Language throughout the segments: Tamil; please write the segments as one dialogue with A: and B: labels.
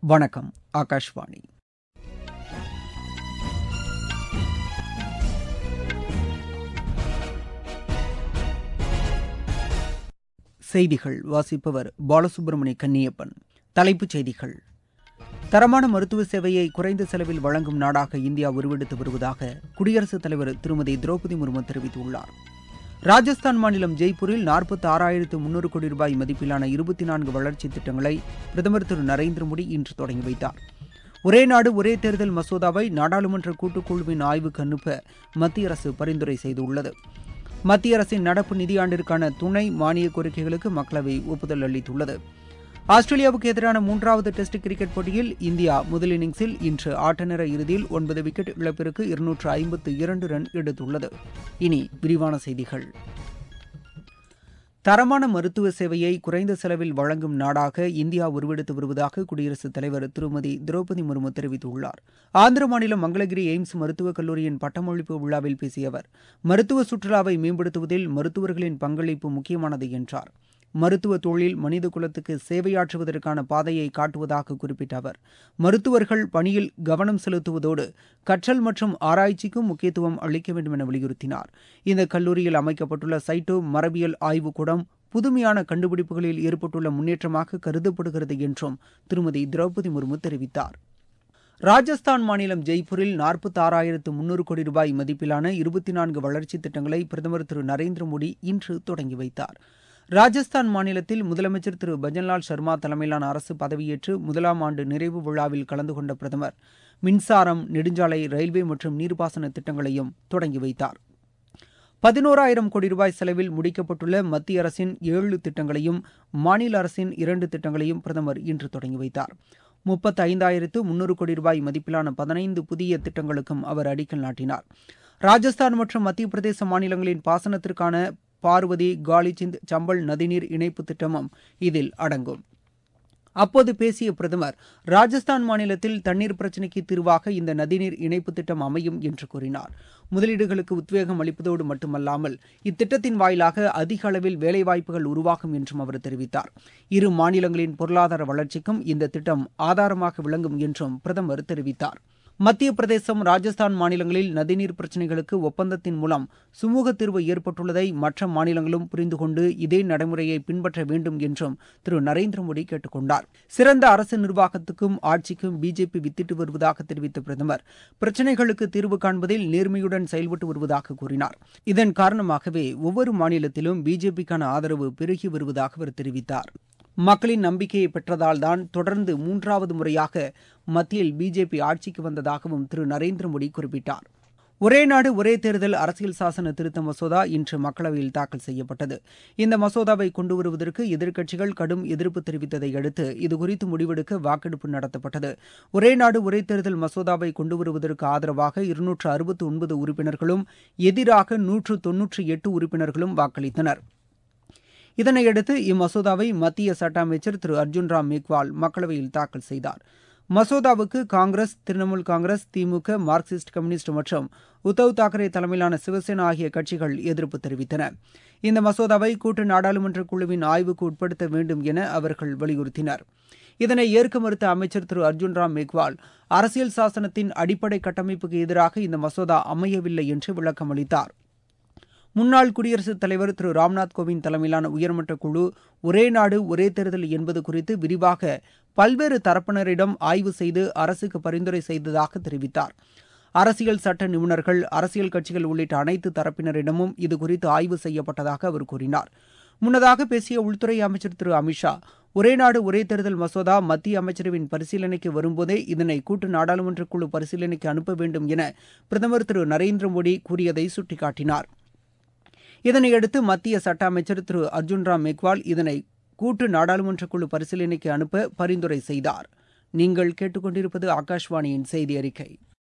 A: வணக்கம் ஆகாஷ்வாணி செய்திகள் வாசிப்பவர் பாலசுப்ரமணிய கன்னியப்பன் தலைப்புச் செய்திகள் தரமான மருத்துவ சேவையை குறைந்த செலவில் வழங்கும் நாடாக இந்தியா உருவெடுத்து வருவதாக குடியரசுத் தலைவர் திருமதி திரௌபதி முர்மு தெரிவித்துள்ளார் ராஜஸ்தான் மாநிலம் ஜெய்ப்பூரில் நாற்பத்தி ஆறாயிரத்து முன்னூறு கோடி ரூபாய் மதிப்பிலான இருபத்தி நான்கு வளர்ச்சித் திட்டங்களை பிரதமர் திரு நரேந்திர மோடி இன்று தொடங்கி வைத்தார் ஒரே நாடு ஒரே தேர்தல் மசோதாவை நாடாளுமன்ற கூட்டுக்குழுவின் ஆய்வுக்கு அனுப்ப மத்திய அரசு பரிந்துரை செய்துள்ளது மத்திய அரசின் நடப்பு நிதியாண்டிற்கான துணை மானிய கோரிக்கைகளுக்கு மக்களவை ஒப்புதல் அளித்துள்ளது ஆஸ்திரேலியாவுக்கு எதிரான மூன்றாவது டெஸ்ட் கிரிக்கெட் போட்டியில் இந்தியா முதல் இன்னிங்ஸில் இன்று ஆட்டநேர இறுதியில் ஒன்பது விக்கெட் இழப்பிற்கு இருநூற்று ஐம்பத்து இரண்டு ரன் எடுத்துள்ளது இனி விரிவான செய்திகள் தரமான மருத்துவ சேவையை குறைந்த செலவில் வழங்கும் நாடாக இந்தியா உருவெடுத்து வருவதாக குடியரசுத் தலைவர் திருமதி திரௌபதி முர்மு தெரிவித்துள்ளார் ஆந்திர மாநிலம் மங்களகிரி எய்ம்ஸ் மருத்துவக் கல்லூரியின் பட்டமளிப்பு விழாவில் பேசிய அவர் மருத்துவ சுற்றுலாவை மேம்படுத்துவதில் மருத்துவர்களின் பங்களிப்பு முக்கியமானது என்றார் மருத்துவ தொழில் மனித குலத்துக்கு சேவையாற்றுவதற்கான பாதையை காட்டுவதாக குறிப்பிட்ட அவர் மருத்துவர்கள் பணியில் கவனம் செலுத்துவதோடு கற்றல் மற்றும் ஆராய்ச்சிக்கும் முக்கியத்துவம் அளிக்க வேண்டும் என வலியுறுத்தினார் இந்த கல்லூரியில் அமைக்கப்பட்டுள்ள சைட்டோ மரபியல் ஆய்வுக்கூடம் புதுமையான கண்டுபிடிப்புகளில் ஏற்பட்டுள்ள முன்னேற்றமாக கருதப்படுகிறது என்றும் திருமதி திரௌபதி முர்மு தெரிவித்தார் ராஜஸ்தான் மாநிலம் ஜெய்ப்பூரில் நாற்பத்தி ஆறாயிரத்து முன்னூறு கோடி ரூபாய் மதிப்பிலான இருபத்தி நான்கு வளர்ச்சித் திட்டங்களை பிரதமர் திரு நரேந்திர மோடி இன்று தொடங்கி வைத்தார் ராஜஸ்தான் மாநிலத்தில் முதலமைச்சர் திரு பஜன்லால் சர்மா தலைமையிலான அரசு பதவியேற்று முதலாம் ஆண்டு நிறைவு விழாவில் கலந்து கொண்ட பிரதமர் மின்சாரம் நெடுஞ்சாலை ரயில்வே மற்றும் நீர்ப்பாசன திட்டங்களையும் தொடங்கி வைத்தார் பதினோராயிரம் கோடி ரூபாய் செலவில் முடிக்கப்பட்டுள்ள மத்திய அரசின் ஏழு திட்டங்களையும் மாநில அரசின் இரண்டு திட்டங்களையும் பிரதமர் இன்று தொடங்கி வைத்தார் முப்பத்தி ஐந்தாயிரத்து முன்னூறு கோடி ரூபாய் மதிப்பிலான பதினைந்து புதிய திட்டங்களுக்கும் அவர் அடிக்கல் நாட்டினார் ராஜஸ்தான் மற்றும் மத்திய பிரதேச மாநிலங்களின் பாசனத்திற்கான பார்வதி காலிச்சிந்த் சம்பல் நதிநீர் இணைப்பு திட்டமும் இதில் அடங்கும் அப்போது பேசிய பிரதமர் ராஜஸ்தான் மாநிலத்தில் தண்ணீர் பிரச்சினைக்கு தீர்வாக இந்த நதிநீர் இணைப்பு திட்டம் அமையும் என்று கூறினார் முதலீடுகளுக்கு உத்வேகம் அளிப்பதோடு மட்டுமல்லாமல் இத்திட்டத்தின் வாயிலாக அதிக அளவில் வேலைவாய்ப்புகள் உருவாகும் என்றும் அவர் தெரிவித்தார் இரு மாநிலங்களின் பொருளாதார வளர்ச்சிக்கும் இந்த திட்டம் ஆதாரமாக விளங்கும் என்றும் பிரதமர் தெரிவித்தார் மத்திய பிரதேசம் ராஜஸ்தான் மாநிலங்களில் நதிநீர் பிரச்சினைகளுக்கு ஒப்பந்தத்தின் மூலம் சுமூக தீர்வு ஏற்பட்டுள்ளதை மற்ற மாநிலங்களும் புரிந்து கொண்டு இதே நடைமுறையை பின்பற்ற வேண்டும் என்றும் திரு நரேந்திர மோடி கேட்டுக் கொண்டார் சிறந்த அரசு நிர்வாகத்துக்கும் ஆட்சிக்கும் பிஜேபி வித்திட்டு வருவதாக தெரிவித்த பிரதமர் பிரச்சினைகளுக்கு தீர்வு காண்பதில் நேர்மையுடன் செயல்பட்டு வருவதாக கூறினார் இதன் காரணமாகவே ஒவ்வொரு மாநிலத்திலும் பிஜேபிக்கான ஆதரவு பெருகி வருவதாக அவர் தெரிவித்தார் மக்களின் நம்பிக்கையை பெற்றதால்தான் தொடர்ந்து மூன்றாவது முறையாக மத்தியில் பிஜேபி ஆட்சிக்கு வந்ததாகவும் திரு நரேந்திர மோடி குறிப்பிட்டார் ஒரே நாடு ஒரே தேர்தல் அரசியல் சாசன திருத்த மசோதா இன்று மக்களவையில் தாக்கல் செய்யப்பட்டது இந்த மசோதாவை கொண்டு வருவதற்கு எதிர்க்கட்சிகள் கடும் எதிர்ப்பு தெரிவித்ததை அடுத்து இதுகுறித்து முடிவெடுக்க வாக்கெடுப்பு நடத்தப்பட்டது ஒரே நாடு ஒரே தேர்தல் மசோதாவை கொண்டு வருவதற்கு ஆதரவாக இருநூற்று அறுபத்தி ஒன்பது உறுப்பினர்களும் எதிராக நூற்று தொன்னூற்றி எட்டு உறுப்பினர்களும் வாக்களித்தனர் இதனையடுத்து இம்மசோதாவை மத்திய சட்ட அமைச்சர் திரு அர்ஜுன் ராம் மேக்வால் மக்களவையில் தாக்கல் செய்தார் மசோதாவுக்கு Congress Trinamool Congress DMK Marxist communist மற்றும் உத்தவ் தாக்கரே தலைமையிலான சிவசேனா ஆகிய கட்சிகள் எதிர்ப்பு தெரிவித்தன இந்த மசோதாவை கூட்டு நாடாளுமன்ற குழுவின் ஆய்வுக்கு உட்படுத்த வேண்டும் என அவர்கள் வலியுறுத்தினர் இதனை ஏற்க மறுத்த அமைச்சர் திரு அர்ஜுன் ராம் மேக்வால் அரசியல் சாசனத்தின் அடிப்படை கட்டமைப்புக்கு எதிராக இந்த மசோதா அமையவில்லை என்று விளக்கம் அளித்தார் முன்னாள் குடியரசுத் தலைவர் திரு ராம்நாத் கோவிந்த் தலைமையிலான உயர்மட்ட குழு ஒரே நாடு ஒரே தேர்தல் என்பது குறித்து விரிவாக பல்வேறு தரப்பினரிடம் ஆய்வு செய்து அரசுக்கு பரிந்துரை செய்ததாக தெரிவித்தார் அரசியல் சட்ட நிபுணர்கள் அரசியல் கட்சிகள் உள்ளிட்ட அனைத்து தரப்பினரிடமும் இதுகுறித்து ஆய்வு செய்யப்பட்டதாக அவர் கூறினார் முன்னதாக பேசிய உள்துறை அமைச்சர் திரு அமித்ஷா ஒரே நாடு ஒரே தேர்தல் மசோதா மத்திய அமைச்சரவின் பரிசீலனைக்கு வரும்போதே இதனை கூட்டு நாடாளுமன்ற குழு பரிசீலனைக்கு அனுப்ப வேண்டும் என பிரதமர் திரு நரேந்திர மோடி கூறியதை சுட்டிக்காட்டினார் இதனையடுத்து மத்திய சட்ட அமைச்சர் திரு அர்ஜுன் ராம் மெக்வால் இதனை கூட்டு நாடாளுமன்ற குழு பரிசீலனைக்கு அனுப்ப பரிந்துரை செய்தார் நீங்கள் கேட்டுக்கொண்டிருப்பது ஆகாஷ்வாணியின் செய்தி அறிக்கை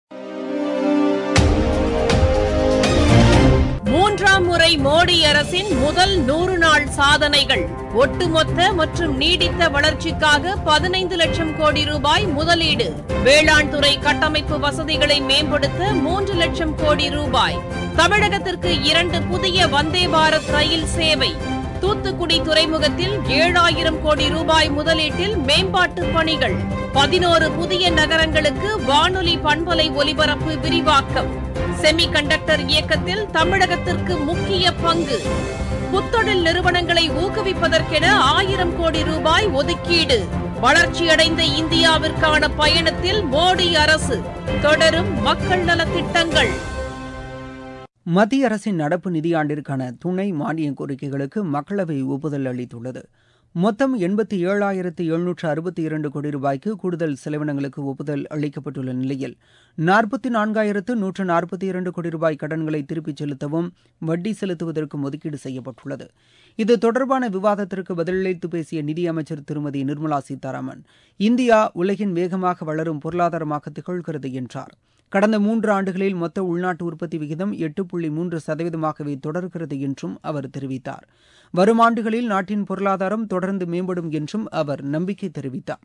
B: மூன்றாம் முறை மோடி அரசின் முதல் நூறு நாள் சாதனைகள் ஒட்டுமொத்த மற்றும் நீடித்த வளர்ச்சிக்காக பதினைந்து லட்சம் கோடி ரூபாய் முதலீடு வேளாண் துறை கட்டமைப்பு வசதிகளை மேம்படுத்த மூன்று லட்சம் கோடி ரூபாய் தமிழகத்திற்கு இரண்டு புதிய வந்தே பாரத் ரயில் சேவை தூத்துக்குடி துறைமுகத்தில் ஏழாயிரம் கோடி ரூபாய் முதலீட்டில் மேம்பாட்டு பணிகள் பதினோரு புதிய நகரங்களுக்கு வானொலி பண்பலை ஒலிபரப்பு விரிவாக்கம் செமி கண்டக்டர் இயக்கத்தில் தமிழகத்திற்கு முக்கிய பங்கு புத்தொழில் நிறுவனங்களை ஊக்குவிப்பதற்கென ஆயிரம் கோடி ரூபாய் ஒதுக்கீடு வளர்ச்சியடைந்த இந்தியாவிற்கான பயணத்தில் மோடி அரசு தொடரும் மக்கள் நலத் திட்டங்கள்
A: மத்திய அரசின் நடப்பு நிதியாண்டிற்கான துணை மானிய கோரிக்கைகளுக்கு மக்களவை ஒப்புதல் அளித்துள்ளது மொத்தம் எண்பத்தி ஏழாயிரத்து எழுநூற்று அறுபத்தி இரண்டு கோடி ரூபாய்க்கு கூடுதல் செலவினங்களுக்கு ஒப்புதல் அளிக்கப்பட்டுள்ள நிலையில் நாற்பத்தி நான்காயிரத்து நூற்று நாற்பத்தி இரண்டு கோடி ரூபாய் கடன்களை திருப்பிச் செலுத்தவும் வட்டி செலுத்துவதற்கும் ஒதுக்கீடு செய்யப்பட்டுள்ளது இது தொடர்பான விவாதத்திற்கு பதிலளித்து பேசிய நிதியமைச்சர் திருமதி நிர்மலா சீதாராமன் இந்தியா உலகின் வேகமாக வளரும் பொருளாதாரமாக திகழ்கிறது என்றார் கடந்த மூன்று ஆண்டுகளில் மொத்த உள்நாட்டு உற்பத்தி விகிதம் எட்டு புள்ளி மூன்று சதவீதமாகவே தொடர்கிறது என்றும் அவர் தெரிவித்தார் வரும் ஆண்டுகளில் நாட்டின் பொருளாதாரம் தொடர்ந்து மேம்படும் என்றும் அவர் நம்பிக்கை தெரிவித்தார்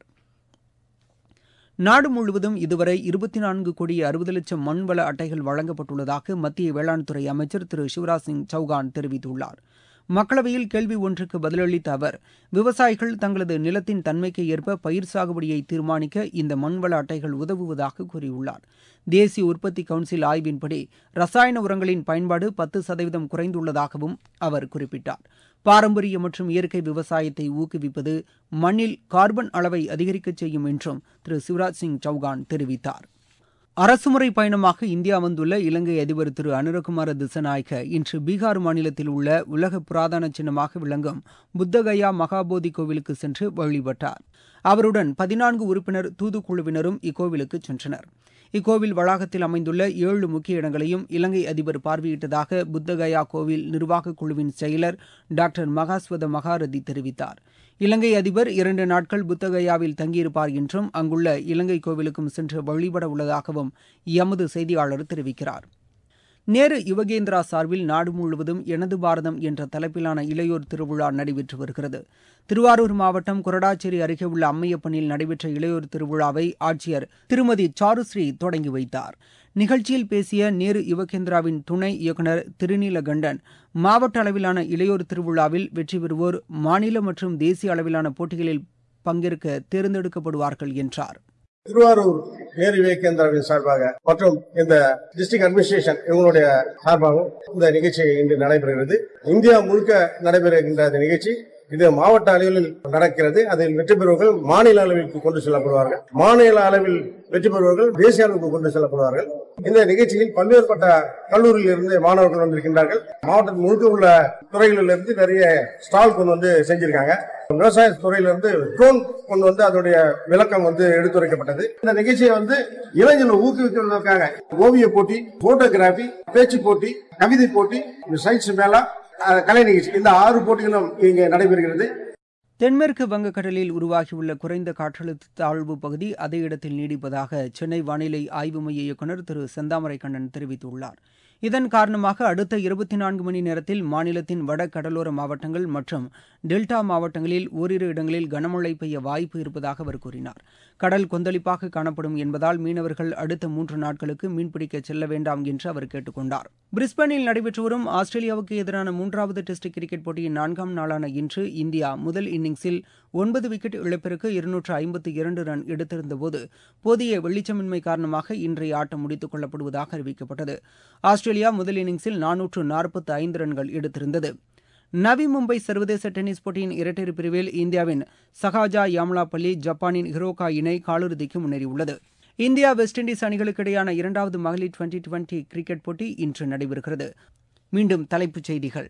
A: நாடு முழுவதும் இதுவரை இருபத்தி நான்கு கோடி அறுபது லட்சம் மண்வள அட்டைகள் வழங்கப்பட்டுள்ளதாக மத்திய வேளாண் துறை அமைச்சர் திரு சிவராஜ் சிங் சௌகான் தெரிவித்துள்ளார் மக்களவையில் கேள்வி ஒன்றுக்கு பதிலளித்த அவர் விவசாயிகள் தங்களது நிலத்தின் தன்மைக்கு ஏற்ப பயிர் சாகுபடியை தீர்மானிக்க இந்த மண்வள அட்டைகள் உதவுவதாக கூறியுள்ளார் தேசிய உற்பத்தி கவுன்சில் ஆய்வின்படி ரசாயன உரங்களின் பயன்பாடு பத்து சதவீதம் குறைந்துள்ளதாகவும் அவர் குறிப்பிட்டார் பாரம்பரிய மற்றும் இயற்கை விவசாயத்தை ஊக்குவிப்பது மண்ணில் கார்பன் அளவை அதிகரிக்கச் செய்யும் என்றும் திரு சிவராஜ் சிங் சௌகான் தெரிவித்தார் அரசுமுறை பயணமாக இந்தியா வந்துள்ள இலங்கை அதிபர் திரு அனுரகுமார திசநாயக்க இன்று பீகார் மாநிலத்தில் உள்ள உலக புராதன சின்னமாக விளங்கும் புத்தகயா மகாபோதி கோவிலுக்கு சென்று வழிபட்டார் அவருடன் பதினான்கு உறுப்பினர் தூதுக்குழுவினரும் இக்கோவிலுக்கு சென்றனர் இக்கோவில் வளாகத்தில் அமைந்துள்ள ஏழு முக்கிய இடங்களையும் இலங்கை அதிபர் பார்வையிட்டதாக புத்தகயா கோவில் நிர்வாகக் குழுவின் செயலர் டாக்டர் மகாஸ்வத மகாரதி தெரிவித்தார் இலங்கை அதிபர் இரண்டு நாட்கள் புத்தகயாவில் தங்கியிருப்பார் என்றும் அங்குள்ள இலங்கை கோவிலுக்கும் சென்று வழிபட உள்ளதாகவும் எமது செய்தியாளர் தெரிவிக்கிறார் நேரு யுவகேந்திரா சார்பில் நாடு முழுவதும் எனது பாரதம் என்ற தலைப்பிலான இளையோர் திருவிழா நடைபெற்று வருகிறது திருவாரூர் மாவட்டம் கொரடாச்சேரி அருகே உள்ள அம்மையப்பனில் நடைபெற்ற இளையோர் திருவிழாவை ஆட்சியர் திருமதி சாருஸ்ரீ தொடங்கி வைத்தார் நிகழ்ச்சியில் பேசிய நேரு யுவகேந்திராவின் துணை இயக்குநர் திருநீலகண்டன் மாவட்ட அளவிலான இளையோர் திருவிழாவில் வெற்றி பெறுவோர் மாநில மற்றும் தேசிய அளவிலான போட்டிகளில் பங்கேற்க தேர்ந்தெடுக்கப்படுவார்கள் என்றார்
C: திருவாரூர் நேரு விவேகேந்திராவின் சார்பாக மற்றும் இந்த டிஸ்ட்ரிக்ட் அட்மினிஸ்ட்ரேஷன் இவங்களுடைய சார்பாகவும் இந்த நிகழ்ச்சி இன்று நடைபெறுகிறது இந்தியா முழுக்க நடைபெறுகின்ற இந்த நிகழ்ச்சி இது மாவட்ட அளவில் நடக்கிறது அதில் வெற்றி பெறுவர்கள் மாநில அளவிற்கு கொண்டு செல்லப்படுவார்கள் மாநில அளவில் வெற்றி பெறுவர்கள் தேசிய அளவுக்கு கொண்டு செல்லப்படுவார்கள் இந்த நிகழ்ச்சியில் பல்வேறுபட்ட கல்லூரியில் இருந்து மாணவர்கள் வந்திருக்கின்றார்கள் மாவட்டத்தில் முழுக்க உள்ள துறைகளிலிருந்து நிறைய ஸ்டால் கொண்டு வந்து செஞ்சிருக்காங்க விவசாய துறையிலிருந்து ட்ரோன் கொண்டு வந்து அதனுடைய விளக்கம் வந்து எடுத்துரைக்கப்பட்டது இந்த நிகழ்ச்சியை வந்து இளைஞர்களை ஊக்குவிக்கிறதுக்காக ஓவிய போட்டி போட்டோகிராபி பேச்சு போட்டி கவிதை போட்டி சயின்ஸ் மேளா அஹ், கலை நிகழ்ச்சி இந்த ஆறு போட்டிகளும் இங்கே நடைபெறுகிறது
A: தென்மேற்கு வங்கக்கடலில் உருவாகியுள்ள குறைந்த காற்றழுத்த தாழ்வு பகுதி அதே இடத்தில் நீடிப்பதாக சென்னை வானிலை ஆய்வு மைய இயக்குநர் திரு செந்தாமரை கண்ணன் தெரிவித்துள்ளார் இதன் காரணமாக அடுத்த இருபத்தி நான்கு மணி நேரத்தில் மாநிலத்தின் வட கடலோர மாவட்டங்கள் மற்றும் டெல்டா மாவட்டங்களில் ஓரிரு இடங்களில் கனமழை பெய்ய வாய்ப்பு இருப்பதாக அவர் கூறினார் கடல் கொந்தளிப்பாக காணப்படும் என்பதால் மீனவர்கள் அடுத்த மூன்று நாட்களுக்கு மீன்பிடிக்க செல்ல வேண்டாம் என்று அவர் கேட்டுக் கொண்டார் பிரிஸ்பனில் நடைபெற்று வரும் ஆஸ்திரேலியாவுக்கு எதிரான மூன்றாவது டெஸ்ட் கிரிக்கெட் போட்டியின் நான்காம் நாளான இன்று இந்தியா முதல் இன்னிங்ஸில் ஒன்பது விக்கெட் இழப்பிற்கு இருநூற்று ஐம்பத்தி இரண்டு ரன் எடுத்திருந்தபோது போதிய வெளிச்சமின்மை காரணமாக இன்றைய ஆட்டம் முடித்துக் கொள்ளப்படுவதாக அறிவிக்கப்பட்டது ஆஸ்திரேலியா முதல் இன்னிங்ஸில் நானூற்று நாற்பத்தி ஐந்து ரன்கள் எடுத்திருந்தது நவி மும்பை சர்வதேச டென்னிஸ் போட்டியின் இரட்டையர் பிரிவில் இந்தியாவின் சஹாஜா யாம்லாபள்ளி ஜப்பானின் ஹிரோகா இணை காலிறுதிக்கு முன்னேறியுள்ளது இந்தியா வெஸ்ட் இண்டீஸ் அணிகளுக்கு இடையேயான இரண்டாவது மகளிர் டுவெண்டி டுவெண்டி கிரிக்கெட் போட்டி இன்று நடைபெறுகிறது மீண்டும் தலைப்புச் செய்திகள்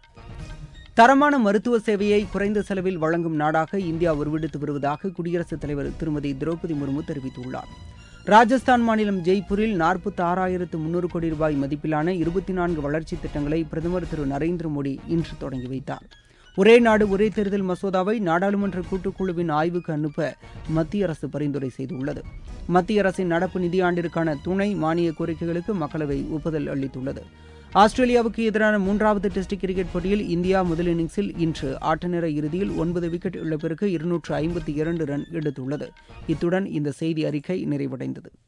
A: தரமான மருத்துவ சேவையை குறைந்த செலவில் வழங்கும் நாடாக இந்தியா உருவெடுத்து வருவதாக குடியரசுத் தலைவர் திருமதி திரௌபதி முர்மு தெரிவித்துள்ளார் ராஜஸ்தான் மாநிலம் ஜெய்ப்பூரில் நாற்பத்தி ஆறாயிரத்து முன்னூறு கோடி ரூபாய் மதிப்பிலான இருபத்தி நான்கு வளர்ச்சித் திட்டங்களை பிரதமர் திரு நரேந்திர மோடி இன்று தொடங்கி வைத்தார் ஒரே நாடு ஒரே தேர்தல் மசோதாவை நாடாளுமன்ற கூட்டுக்குழுவின் ஆய்வுக்கு அனுப்ப மத்திய அரசு பரிந்துரை செய்துள்ளது மத்திய அரசின் நடப்பு நிதியாண்டிற்கான துணை மானிய கோரிக்கைகளுக்கு மக்களவை ஒப்புதல் அளித்துள்ளது ஆஸ்திரேலியாவுக்கு எதிரான மூன்றாவது டெஸ்ட் கிரிக்கெட் போட்டியில் இந்தியா முதல் இன்னிங்ஸில் இன்று ஆட்டநேர இறுதியில் ஒன்பது விக்கெட் இழப்பிற்கு இருநூற்று ஐம்பத்தி இரண்டு ரன் எடுத்துள்ளது இத்துடன் இந்த செய்தி அறிக்கை நிறைவடைந்தது